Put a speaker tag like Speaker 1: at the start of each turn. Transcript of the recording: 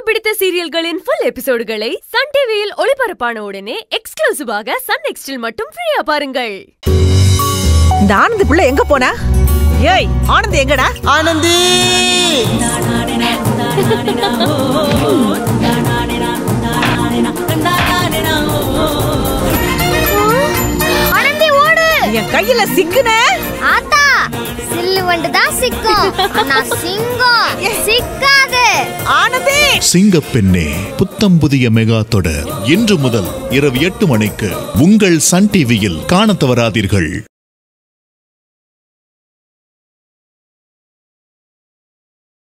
Speaker 1: பிடித்த சீரியல்களின் full எபிசோடுகளை Sun டிவியில் ஒளிபரப்பான உடனே எக்ஸ்க்ளூசிவாக சன் நெக்ஸ்டில் மட்டும் ஃப்ரீயா பாருங்கள்
Speaker 2: இந்த ஆனந்த் பிள்ளை எங்க போனா ஏய் ஆனந்த் எங்கடா
Speaker 3: ஆனந்தி
Speaker 4: ஆனந்தி ஓடு
Speaker 2: என் கையில சிக்குன
Speaker 4: ஆத்தா சில்லு வண்டு தான் சிக்கும் ஆனா சிங்கம் சிக்காது
Speaker 2: ஆனந்தி
Speaker 5: சிங்கப்பெண்ணே புத்தம் புதிய மெகா தொடர் இன்று முதல் இரவு எட்டு மணிக்கு உங்கள் சன் டிவியில் காணத் தவறாதீர்கள்